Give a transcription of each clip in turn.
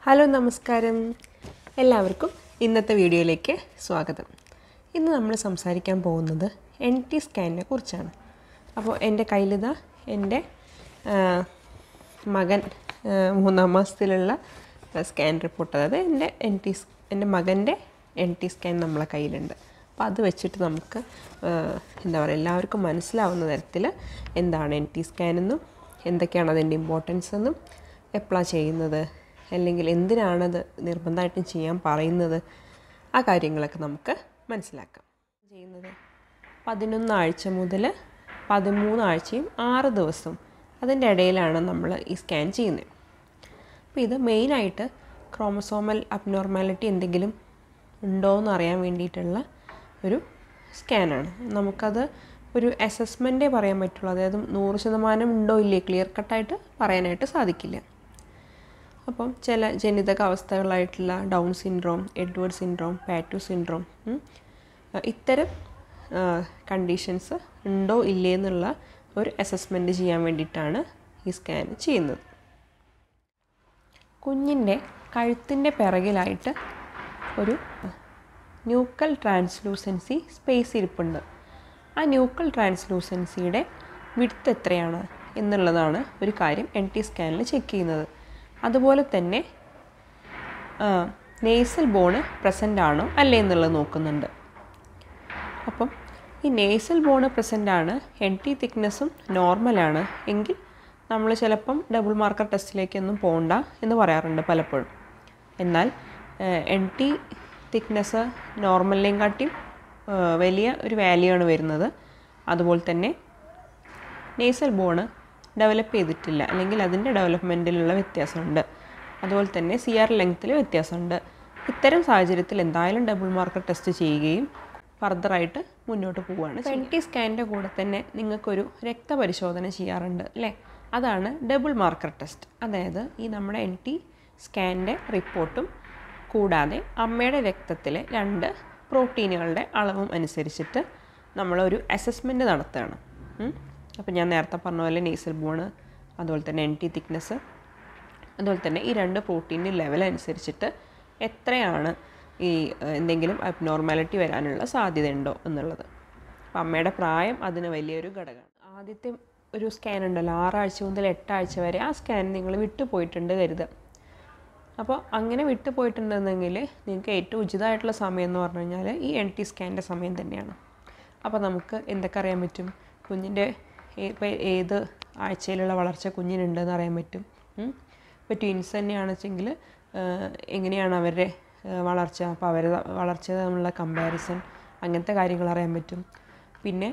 Hello നമസ്കാരം എല്ലാവർക്കും ഇന്നത്തെ വീഡിയോയിലേക്ക് സ്വാഗതം ഇന്ന് നമ്മൾ സംസാരിക്കാൻ പോകുന്നത് എൻ ടി സ്കാനിനെ കുറിച്ചാണ് അപ്പോൾ എൻ്റെ കയ്യിലിതാ എൻ്റെ ആ, മകൻ ആ, മൂന്നാം മാസത്തിലുള്ള സ്കാൻ റിപ്പോർട്ട് അതായത് എൻ്റെ എൻ ടി എൻ്റെ മകൻ്റെ എൻ ടി സ്കാൻ നമ്മളെ കയ്യിലുണ്ട് അപ്പോൾ അത് വെച്ചിട്ട് നമുക്ക് ആ, എന്താ പറയുക എല്ലാവർക്കും മനസ്സിലാവുന്ന തരത്തിൽ എന്താണ് എൻ ടി സ്കാൻ എന്നും എന്തൊക്കെയാണ് അതിൻ്റെ ഇമ്പോർട്ടൻസ് എന്നും എപ്പോഴാണ് ചെയ്യുന്നത് അല്ലെങ്കിൽ എന്തിനാണത് നിർബന്ധമായിട്ടും ചെയ്യാൻ പറയുന്നത് ആ കാര്യങ്ങളൊക്കെ നമുക്ക് മനസ്സിലാക്കാം ചെയ്യുന്നത് പതിനൊന്നാഴ്ച മുതൽ പതിമൂന്നാഴ്ചയും ആറ് ദിവസവും അതിൻ്റെ ഇടയിലാണ് നമ്മൾ ഈ സ്കാൻ ചെയ്യുന്നത് അപ്പോൾ ഇത് മെയിനായിട്ട് ക്രോമസോമൽ അബ്നോർമാലിറ്റി എന്തെങ്കിലും ഉണ്ടോ എന്ന് അറിയാൻ വേണ്ടിയിട്ടുള്ള ഒരു സ്കാനാണ് നമുക്കത് ഒരു അസസ്മെൻറ്റേ പറയാൻ പറ്റുള്ളൂ അതായത് നൂറ് ശതമാനം ഉണ്ടോ ഇല്ലേ ക്ലിയർ കട്ടായിട്ട് പറയാനായിട്ട് സാധിക്കില്ല അപ്പം ചില ജനിതക അവസ്ഥകളായിട്ടുള്ള down syndrome Edward syndrome Patau syndrome ഉം, ഇത്തരം കണ്ടീഷൻസ് ഉണ്ടോ ഇല്ലേ എന്നുള്ള ഒരു അസസ്മെൻറ്റ് ചെയ്യാൻ വേണ്ടിയിട്ടാണ് ഈ സ്കാൻ ചെയ്യുന്നത് കുഞ്ഞിൻ്റെ കഴുത്തിൻ്റെ പിറകിലായിട്ട് ഒരു ന്യൂക്കൽ ട്രാൻസ്ലൂസൻസി സ്പേസ് ഇരിപ്പുണ്ട് ആ ന്യൂക്കൽ ട്രാൻസ്ലൂസൻസിയുടെ വിഡ്ത്ത് എത്രയാണ് എന്നുള്ളതാണ് ഒരു കാര്യം എൻ ടി സ്കാനിൽ ചെക്ക് ചെയ്യുന്നത് അതുപോലെ തന്നെ നേസൽ ബോണ് പ്രസൻ്റ് ആണോ അല്ലേ എന്നുള്ളത് നോക്കുന്നുണ്ട് അപ്പം ഈ നേസൽ ബോണ് പ്രസൻ്റ് ആണ് എൻ ടി തിക്നെസ്സും നോർമലാണ് എങ്കിൽ നമ്മൾ ചിലപ്പം ഡബിൾ മാർക്കർ ടെസ്റ്റിലേക്കൊന്നും പോകണ്ട എന്ന് പറയാറുണ്ട് പലപ്പോഴും എന്നാൽ എൻ ടി തിക്നെസ് നോർമലിനെയും കാട്ടിയും ആ, വലിയ ഒരു വാല്യൂ ആണ് വരുന്നത് അതുപോലെ തന്നെ നേസൽ ബോണ് ഡെവലപ്പ് ചെയ്തിട്ടില്ല അല്ലെങ്കിൽ അതിൻ്റെ ഡെവലപ്മെൻറ്റിലുള്ള വ്യത്യാസമുണ്ട് അതുപോലെ തന്നെ സി ആർ ലെങ്ത്തിൽ വ്യത്യാസമുണ്ട് ഇത്തരം സാഹചര്യത്തിൽ എന്തായാലും ഡബിൾ മാർക്കർ ടെസ്റ്റ് ചെയ്യുകയും ഫർദറായിട്ട് മുന്നോട്ട് പോവുകയാണ് എൻ ടി സ്കാനിൻ്റെ കൂടെ തന്നെ നിങ്ങൾക്കൊരു രക്തപരിശോധന ചെയ്യാറുണ്ട് അല്ലേ അതാണ് ഡബിൾ മാർക്കർ ടെസ്റ്റ് അതായത് ഈ നമ്മുടെ എൻ ടി സ്കാനിൻ്റെ റിപ്പോർട്ടും കൂടാതെ അമ്മയുടെ രക്തത്തിലെ രണ്ട് പ്രോട്ടീനുകളുടെ അളവും അനുസരിച്ചിട്ട് നമ്മളൊരു അസസ്മെൻറ്റ് നടത്തുകയാണ് അപ്പോൾ ഞാൻ നേരത്തെ പറഞ്ഞ പോലെ നേസൽ ബോണ് അതുപോലെ തന്നെ എൻ ടി തിക്നെസ് അതുപോലെ തന്നെ ഈ രണ്ട് പ്രോട്ടീൻ്റെ ലെവൽ അനുസരിച്ചിട്ട് എത്രയാണ് ഈ ഏഹ്, എന്തെങ്കിലും അബ്നോർമാലിറ്റി വരാനുള്ള സാധ്യത ഉണ്ടോ എന്നുള്ളത് അപ്പം അമ്മയുടെ പ്രായം അതിന് വലിയൊരു ഘടകമാണ് ആദ്യത്തെ ഒരു സ്കാൻ ഉണ്ടല്ലോ ആറാഴ്ച മുതൽ എട്ടാഴ്ച വരെ ആ സ്കാൻ നിങ്ങൾ വിട്ടുപോയിട്ടുണ്ട് കരുതുക അപ്പോൾ അങ്ങനെ വിട്ടു പോയിട്ടുണ്ടെന്നെങ്കിൽ നിങ്ങൾക്ക് ഏറ്റവും ഉചിതമായിട്ടുള്ള സമയം എന്ന് പറഞ്ഞു കഴിഞ്ഞാൽ ഈ എൻ ടി സ്കാനിൻ്റെ സമയം തന്നെയാണ് അപ്പോൾ നമുക്ക് എന്തൊക്കെ അറിയാൻ പറ്റും കുഞ്ഞിൻ്റെ ഇപ്പോൾ ഏത് ആഴ്ചയിലുള്ള വളർച്ച കുഞ്ഞിനുണ്ടെന്ന് അറിയാൻ പറ്റും ഉം. ഇപ്പോൾ ട്വിൻസ് തന്നെയാണെച്ചെങ്കിൽ എങ്ങനെയാണ് അവരുടെ ആ, വളർച്ച അപ്പോൾ അവരുടെ വളർച്ച തമ്മിലുള്ള കമ്പാരിസൺ അങ്ങനത്തെ കാര്യങ്ങൾ അറിയാൻ പറ്റും പിന്നെ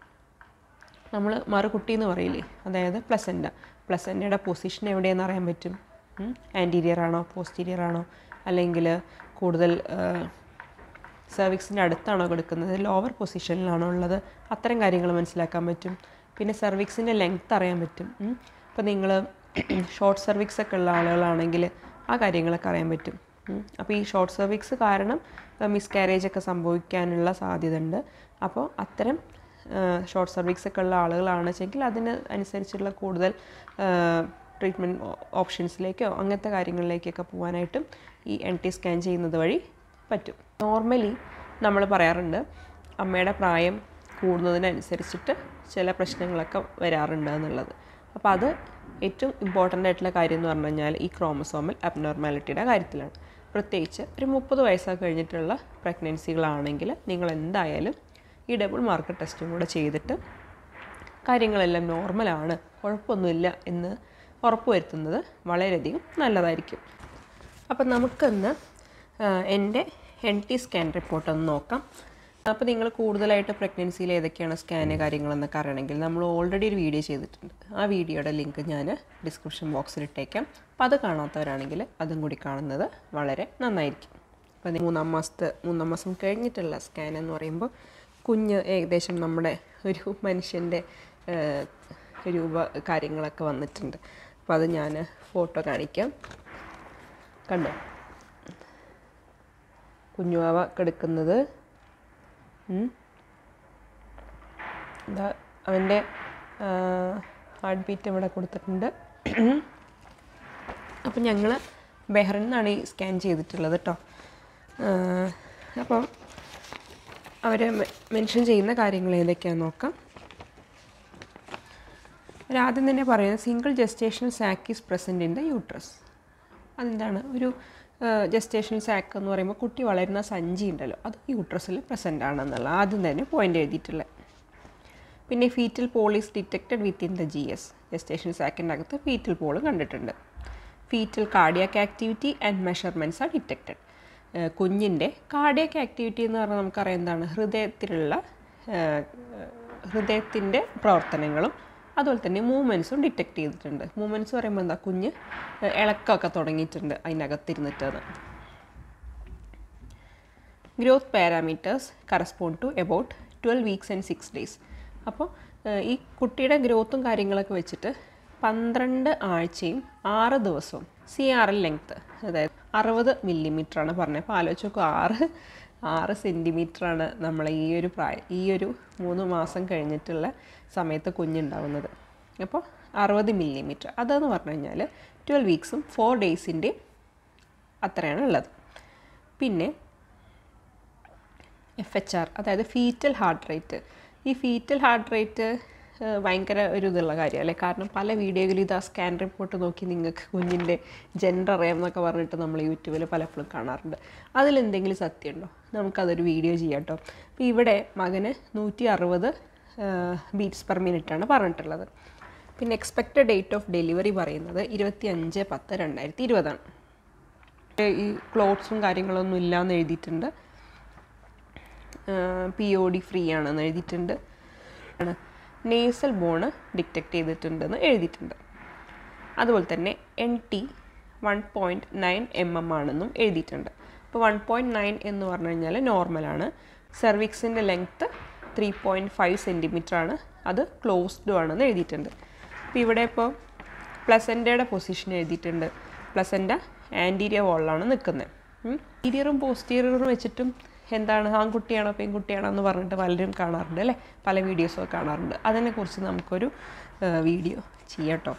നമ്മൾ മറുകുട്ടി എന്ന് പറയില്ലേ അതായത് പ്ലസൻ്റ പ്ലസൻ്റയുടെ പൊസിഷൻ എവിടെയെന്ന് അറിയാൻ പറ്റും ആൻറ്റീരിയർ ആണോ പോസ്റ്റീരിയർ ആണോ അല്ലെങ്കിൽ കൂടുതൽ സെർവിക്സിൻ്റെ അടുത്താണോ കൊടുക്കുന്നത് ലോവർ പൊസിഷനിലാണോ ഉള്ളത് അത്തരം കാര്യങ്ങൾ മനസ്സിലാക്കാൻ പറ്റും പിന്നെ സെർവിക്സിൻ്റെ ലെങ്ത് അറിയാൻ പറ്റും ഇപ്പോൾ നിങ്ങൾ ഷോർട്ട് സെർവിക്സ് ഒക്കെ ഉള്ള ആളുകളാണെങ്കിൽ ആ കാര്യങ്ങളൊക്കെ അറിയാൻ പറ്റും അപ്പോൾ ഈ ഷോർട്ട് സെർവിക്സ് കാരണം മിസ്കാരേജ് ഒക്കെ സംഭവിക്കാനുള്ള സാധ്യത ഉണ്ട് അപ്പോൾ അത്തരം ഷോർട്ട് സർവീസ് ഒക്കെ ഉള്ള ആളുകളാണെന്ന് വെച്ചെങ്കിൽ അതിന് അനുസരിച്ചുള്ള കൂടുതൽ ട്രീറ്റ്മെൻറ്റ് ഓപ്ഷൻസിലേക്കോ അങ്ങനത്തെ കാര്യങ്ങളിലേക്കൊക്കെ പോകാനായിട്ടും ഈ എൻ ടി സ്കാൻ ചെയ്യുന്നത് വഴി പറ്റും നോർമലി നമ്മൾ പറയാറുണ്ട് അമ്മയുടെ പ്രായം കൂടുന്നതിനനുസരിച്ചിട്ട് ചില പ്രശ്നങ്ങളൊക്കെ വരാറുണ്ട് എന്നുള്ളത് അപ്പോൾ അത് ഏറ്റവും ഇമ്പോർട്ടൻ്റ് ആയിട്ടുള്ള കാര്യം എന്ന് പറഞ്ഞു കഴിഞ്ഞാൽ ഈ ക്രോമസോമൽ അബ്നോർമാലിറ്റിയുടെ കാര്യത്തിലാണ് പ്രത്യേകിച്ച് ഒരു മുപ്പത് വയസ്സൊക്കെ കഴിഞ്ഞിട്ടുള്ള പ്രഗ്നൻസികളാണെങ്കിൽ നിങ്ങൾ എന്തായാലും ഈ ഡബിൾ മാർക്കർ ടെസ്റ്റും കൂടെ ചെയ്തിട്ട് കാര്യങ്ങളെല്ലാം നോർമലാണ് കുഴപ്പമൊന്നുമില്ല എന്ന് ഉറപ്പുവരുത്തുന്നത് വളരെയധികം നല്ലതായിരിക്കും അപ്പം നമുക്കിന്ന് ആ, എൻ്റെ എൻ ടി സ്കാൻ റിപ്പോർട്ട് ഒന്ന് നോക്കാം അപ്പോൾ നിങ്ങൾ കൂടുതലായിട്ട് പ്രഗ്നൻസിയിൽ ഏതൊക്കെയാണ് സ്കാന് കാര്യങ്ങളെന്നൊക്കെ അറിയണമെങ്കിൽ നമ്മൾ ഓൾറെഡി ഒരു വീഡിയോ ചെയ്തിട്ടുണ്ട് ആ വീഡിയോയുടെ ലിങ്ക് ഞാൻ ഡിസ്ക്രിപ്ഷൻ ബോക്സിൽ ഇട്ടേക്കാം അപ്പോൾ അത് കാണാത്തവരാണെങ്കിൽ അതും കൂടി കാണുന്നത് വളരെ നന്നായിരിക്കും അപ്പോൾ മൂന്നാം മാസത്തെ മൂന്നാം മാസം കഴിഞ്ഞിട്ടുള്ള സ്കാൻ എന്ന് പറയുമ്പോൾ കുഞ്ഞ് ഏകദേശം നമ്മുടെ ഒരു മനുഷ്യൻ്റെ ഏഹ്, രൂപ കാര്യങ്ങളൊക്കെ വന്നിട്ടുണ്ട് അപ്പോൾ അത് ഞാൻ ഫോട്ടോ കാണിക്കാം കണ്ടോ കുഞ്ഞുവാവ കിടക്കുന്നത് ഉം. ഇതാ അവൻ്റെ ഹാർട്ട് ബീറ്റ് ഇവിടെ കൊടുത്തിട്ടുണ്ട് അപ്പം ഞങ്ങൾ ബെഹ്റിൻ നിന്നാണ് ഈ സ്കാൻ ചെയ്തിട്ടുള്ളത് കേട്ടോ അപ്പോൾ അവർ മെൻഷൻ ചെയ്യുന്ന കാര്യങ്ങൾ ഏതൊക്കെയാണെന്ന് നോക്കാം ആദ്യം തന്നെ പറയുന്നത് single gestational sac is present in the uterus അതെന്താണ് ഒരു ജസ്റ്റേഷണൽ സാക്ക് എന്ന് പറയുമ്പോൾ കുട്ടി വളരുന്ന സഞ്ചി ഉണ്ടല്ലോ അത് യൂട്രസിൽ പ്രസൻ്റ് ആണെന്നുള്ള ആദ്യം തന്നെ പോയിൻ്റ് എഴുതിയിട്ടുള്ളത് പിന്നെ fetal pole is detected within the G S gestation സാക്കിൻ്റെ അകത്ത് ഫീറ്റൽ പോൾ കണ്ടിട്ടുണ്ട് fetal cardiac activity and measurements are detected കുഞ്ഞിൻ്റെ കാർഡിയാക് ആക്ടിവിറ്റി എന്ന് പറഞ്ഞാൽ നമുക്കറിയാം എന്താണ് ഹൃദയത്തിലുള്ള ഹൃദയത്തിൻ്റെ പ്രവർത്തനങ്ങളും അതുപോലെ തന്നെ മൂവ്മെൻറ്റ്സും ഡിറ്റക്ട് ചെയ്തിട്ടുണ്ട് മൂവ്മെൻറ്റ്സ് പറയുമ്പോൾ എന്താ കുഞ്ഞ് ഇളക്കമൊക്കെ തുടങ്ങിയിട്ടുണ്ട് അതിനകത്തിരുന്നിട്ടത് growth parameters correspond to about twelve weeks and six days അപ്പോൾ ഈ കുട്ടിയുടെ ഗ്രോത്തും കാര്യങ്ങളൊക്കെ വെച്ചിട്ട് പന്ത്രണ്ട് ആഴ്ചയും ആറ് ദിവസവും സി ആർ എൽ ലെങ്ത്ത് അതായത് അറുപത് ആണ് പറഞ്ഞത് അപ്പോൾ ആലോചിച്ച് നോക്കുക ആറ് ആറ് സെൻറ്റിമീറ്ററാണ് നമ്മൾ ഈ ഒരു പ്രായ ഈ ഒരു മൂന്ന് മാസം കഴിഞ്ഞിട്ടുള്ള സമയത്ത് കുഞ്ഞുണ്ടാവുന്നത് അപ്പോൾ അറുപത് മില്ലിമീറ്റർ അതെന്ന് പറഞ്ഞു കഴിഞ്ഞാൽ ട്വൽവ് വീക്സും ഫോർ ഡേയ്സിൻ്റെയും അത്രയാണ് ഉള്ളത് പിന്നെ എഫ് എച്ച് ആർ അതായത് ഫീറ്റൽ ഹാർട്ട് റേറ്റ് ഈ ഫീറ്റൽ ഹാർട്ട് റേറ്റ് ഭയങ്കര ഒരു ഇതുള്ള കാര്യമല്ലേ കാരണം പല വീഡിയോയിലും ഇത് ആ സ്കാൻ റിപ്പോർട്ട് നോക്കി നിങ്ങൾക്ക് കുഞ്ഞിൻ്റെ ജെൻഡർ അറിയാം എന്നൊക്കെ പറഞ്ഞിട്ട് നമ്മൾ യൂട്യൂബിൽ പലപ്പോഴും കാണാറുണ്ട് അതിലെന്തെങ്കിലും സത്യമുണ്ടോ നമുക്കതൊരു വീഡിയോ ചെയ്യാം കേട്ടോ അപ്പോൾ ഇവിടെ മകന് നൂറ്റി അറുപത് ബീറ്റ്സ് പെർ മിനിറ്റാണ് പറഞ്ഞിട്ടുള്ളത് പിന്നെ എക്സ്പെക്റ്റഡ് ഡേറ്റ് ഓഫ് ഡെലിവറി പറയുന്നത് ഇരുപത്തി അഞ്ച് പത്ത് രണ്ടായിരത്തി ഇരുപതാണ് ഈ ക്ലോത്ത്സും കാര്യങ്ങളൊന്നും ഇല്ലയെന്ന് എഴുതിയിട്ടുണ്ട് പി ഒ ഡി ഫ്രീ ആണെന്ന് എഴുതിയിട്ടുണ്ട് നേസൽ ബോണ് ഡിറ്റക്റ്റ് ചെയ്തിട്ടുണ്ടെന്ന് എഴുതിയിട്ടുണ്ട് അതുപോലെ തന്നെ N T one point nine M M ആണെന്നും എഴുതിയിട്ടുണ്ട് അപ്പോൾ വൺ പോയിൻറ്റ് നയൻ എന്ന് പറഞ്ഞു കഴിഞ്ഞാൽ നോർമലാണ് സെർവിക്സിൻ്റെ length three point five centimetre ആണ് അത് ക്ലോസ്ഡും ആണെന്ന് എഴുതിയിട്ടുണ്ട് അപ്പോൾ ഇവിടെ ഇപ്പോൾ പ്ലസൻ്റയുടെ പൊസിഷൻ എഴുതിയിട്ടുണ്ട് പ്ലസൻ്റ ആൻറ്റീരിയർ വോളിലാണ് നിൽക്കുന്നത് ഇൻറ്റീരിയറും പോസ്റ്റീരിയറും വെച്ചിട്ടും എന്താണ് ആൺകുട്ടിയാണോ പെൺകുട്ടിയാണോ എന്ന് പറഞ്ഞിട്ട് പലരും കാണാറുണ്ട് അല്ലേ പല വീഡിയോസൊക്കെ കാണാറുണ്ട് അതിനെക്കുറിച്ച് നമുക്കൊരു വീഡിയോ ചെയ്യട്ടോ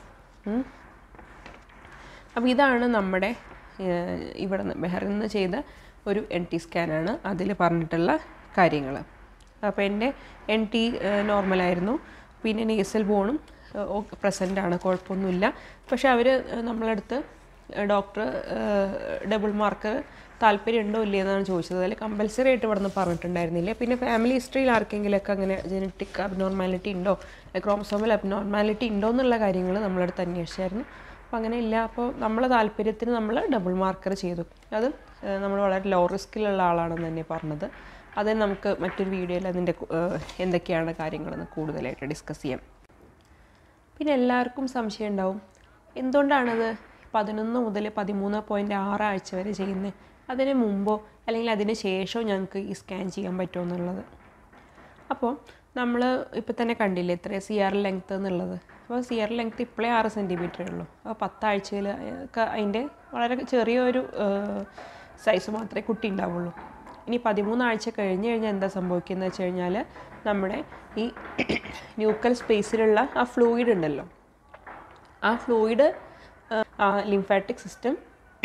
അപ്പോൾ ഇതാണ് നമ്മുടെ ഇവിടെ നിന്ന് ബെഹറിൽ നിന്ന് ചെയ്ത ഒരു എൻ ടി സ്കാനാണ് അതിൽ പറഞ്ഞിട്ടുള്ള കാര്യങ്ങൾ അപ്പോൾ എൻ്റെ എൻ ടി നോർമലായിരുന്നു പിന്നെ നേസൽ ബോണും പ്രസൻ്റ് ആണ് കുഴപ്പമൊന്നുമില്ല പക്ഷെ അവർ നമ്മളടുത്ത് ഡോക്ടർ ഡബിൾ മാർക്ക് താല്പര്യമുണ്ടോ ഇല്ലേ എന്നാണ് ചോദിച്ചത് അതിൽ കമ്പൽസറി ആയിട്ട് ഇവിടെ നിന്ന് പറഞ്ഞിട്ടുണ്ടായിരുന്നില്ല പിന്നെ ഫാമിലി ഹിസ്റ്ററിയിൽ ആർക്കെങ്കിലുമൊക്കെ അങ്ങനെ ജനറ്റിക് അബ്നോർമാലിറ്റി ഉണ്ടോ ക്രോമസോമൽ അബ്നോർമാലിറ്റി ഉണ്ടോ എന്നുള്ള കാര്യങ്ങൾ നമ്മളടുത്ത് അന്വേഷിച്ചായിരുന്നു അപ്പോൾ അങ്ങനെ ഇല്ല അപ്പോൾ നമ്മളെ താല്പര്യത്തിന് നമ്മൾ ഡബിൾ മാർക്കർ ചെയ്തു അത് നമ്മൾ വളരെ ലോ റിസ്കിലുള്ള ആളാണെന്ന് തന്നെ പറഞ്ഞത് അത് നമുക്ക് മറ്റൊരു വീഡിയോയിൽ അതിൻ്റെ എന്തൊക്കെയാണ് കാര്യങ്ങളെന്ന് കൂടുതലായിട്ട് ഡിസ്കസ് ചെയ്യാം പിന്നെ എല്ലാവർക്കും സംശയം ഉണ്ടാവും എന്തുകൊണ്ടാണത് പതിനൊന്ന് മുതൽ പതിമൂന്ന് പോയിൻറ്റ് ആറ് ആഴ്ച വരെ ചെയ്യുന്നത് അതിന് മുമ്പോ അല്ലെങ്കിൽ അതിന് ശേഷമോ ഞങ്ങൾക്ക് ഈ സ്കാൻ ചെയ്യാൻ പറ്റുമോ എന്നുള്ളത് അപ്പോൾ നമ്മൾ ഇപ്പോൾ തന്നെ കണ്ടില്ലേ എത്ര സി ആർ ലെങ്ത്ത് എന്നുള്ളത് അപ്പോൾ സി ആർ ലെങ്ത്ത് ഇപ്പോഴേ ആറ് സെൻറ്റിമീറ്ററേ ഉള്ളൂ അപ്പോൾ പത്താഴ്ചയിൽ ഒക്കെ അതിൻ്റെ വളരെ ചെറിയൊരു സൈസ് മാത്രമേ കുട്ടി ഉണ്ടാവുള്ളൂ ഇനി പതിമൂന്നാഴ്ച കഴിഞ്ഞ് കഴിഞ്ഞാൽ എന്താ സംഭവിക്കുന്നത് വെച്ച് കഴിഞ്ഞാൽ നമ്മുടെ ഈ ന്യൂക്കൽ സ്പേസിലുള്ള ആ ഫ്ലൂയിഡ് ഉണ്ടല്ലോ ആ ഫ്ലൂയിഡ് ആ ലിംഫാറ്റിക് സിസ്റ്റം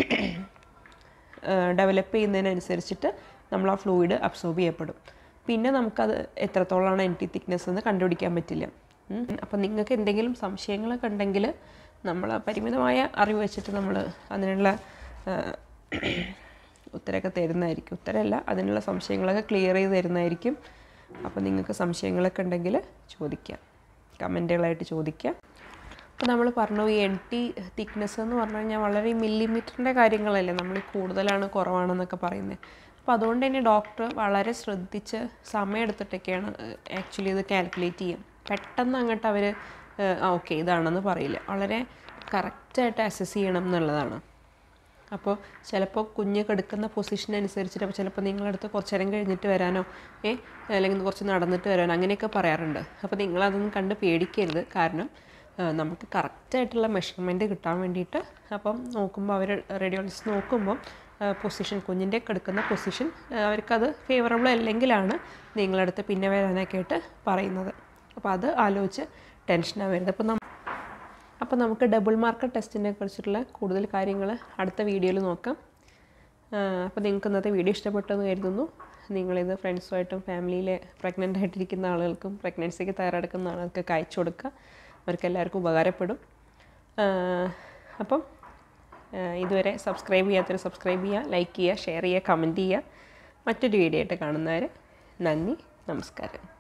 ഡെവലപ്പ് ചെയ്യുന്നതിനനുസരിച്ചിട്ട് നമ്മൾ ആ ഫ്ലൂയിഡ് അബ്സോർബ് ചെയ്യപ്പെടും പിന്നെ നമുക്കത് എത്രത്തോളമാണ് എൻ ടി തിക്നെസ് എന്ന് കണ്ടുപിടിക്കാൻ പറ്റില്ല അപ്പം നിങ്ങൾക്ക് എന്തെങ്കിലും സംശയങ്ങളൊക്കെ ഉണ്ടെങ്കിൽ നമ്മൾ പരിമിതമായ അറിവ് വെച്ചിട്ട് നമ്മൾ അതിനുള്ള ഉത്തരമൊക്കെ തരുന്നതായിരിക്കും ഉത്തരമല്ല അതിനുള്ള സംശയങ്ങളൊക്കെ ക്ലിയർ ചെയ്ത് തരുന്നതായിരിക്കും അപ്പോൾ നിങ്ങൾക്ക് സംശയങ്ങളൊക്കെ ഉണ്ടെങ്കിൽ ചോദിക്കാം കമൻറ്റുകളായിട്ട് ചോദിക്കാം അപ്പോൾ നമ്മൾ പറഞ്ഞു ഈ എൻ ടി തിക്നെസ് എന്ന് പറഞ്ഞു കഴിഞ്ഞാൽ വളരെ മില്ലിമീറ്ററിൻ്റെ കാര്യങ്ങളല്ലേ നമ്മൾ കൂടുതലാണ് കുറവാണെന്നൊക്കെ പറയുന്നത് അപ്പോൾ അതുകൊണ്ട് തന്നെ ഡോക്ടർ വളരെ ശ്രദ്ധിച്ച് സമയമെടുത്തിട്ടൊക്കെയാണ് ആക്ച്വലി ഇത് കാൽക്കുലേറ്റ് ചെയ്യും പെട്ടെന്ന് അങ്ങോട്ട് അവർ ഓക്കെ ഇതാണെന്ന് പറയില്ല വളരെ കറക്റ്റായിട്ട് അസസ് ചെയ്യണം എന്നുള്ളതാണ് അപ്പോൾ ചിലപ്പോൾ കുഞ്ഞ് കിടക്കുന്ന പൊസിഷൻ അനുസരിച്ചിട്ട് അപ്പോൾ ചിലപ്പോൾ നിങ്ങളടുത്ത് കുറച്ച് നേരം കഴിഞ്ഞിട്ട് വരാനോ ഏ അല്ലെങ്കിൽ കുറച്ച് നടന്നിട്ട് വരാനോ അങ്ങനെയൊക്കെ പറയാറുണ്ട് അപ്പോൾ നിങ്ങളതൊന്നും കണ്ട് പേടിക്കരുത് കാരണം നമുക്ക് കറക്റ്റായിട്ടുള്ള മെഷർമെൻറ്റ് കിട്ടാൻ വേണ്ടിയിട്ട് അപ്പം നോക്കുമ്പോൾ അവർ റേഡിയോളജിസ്റ്റ് നോക്കുമ്പോൾ പൊസിഷൻ കുഞ്ഞിൻ്റെ കിടക്കുന്ന പൊസിഷൻ അവർക്കത് ഫേവറബിൾ അല്ലെങ്കിലാണ് നിങ്ങളടുത്ത് പിന്നെ വരാനൊക്കെ ആയിട്ട് പറയുന്നത് അപ്പോൾ അത് ആലോചിച്ച് ടെൻഷൻ ആവരുത് അപ്പോൾ അപ്പോൾ നമുക്ക് ഡബിൾ മാർക്കർ ടെസ്റ്റിനെ കുറിച്ചിട്ടുള്ള കൂടുതൽ കാര്യങ്ങൾ അടുത്ത വീഡിയോയിൽ നോക്കാം അപ്പോൾ നിങ്ങൾക്ക് ഇന്നത്തെ വീഡിയോ ഇഷ്ടപ്പെട്ടെന്ന് കരുതുന്നു നിങ്ങളിത് ഫ്രണ്ട്സുമായിട്ടും ഫാമിലിയിലെ പ്രഗ്നൻ്റ് ആയിട്ടിരിക്കുന്ന ആളുകൾക്കും പ്രഗ്നൻസിക്ക് തയ്യാറെടുക്കുന്ന ആളുകൾക്കൊക്കെ അയച്ചു കൊടുക്കുക അവർക്ക് എല്ലാവർക്കും ഉപകാരപ്പെടും അപ്പം ഇതുവരെ സബ്സ്ക്രൈബ് ചെയ്യാത്തൊരു സബ്സ്ക്രൈബ് ചെയ്യുക ലൈക്ക് ചെയ്യുക ഷെയർ ചെയ്യുക കമൻറ്റ് ചെയ്യുക മറ്റൊരു വീഡിയോ ആയിട്ട് കാണുന്നവരെ നന്ദി നമസ്കാരം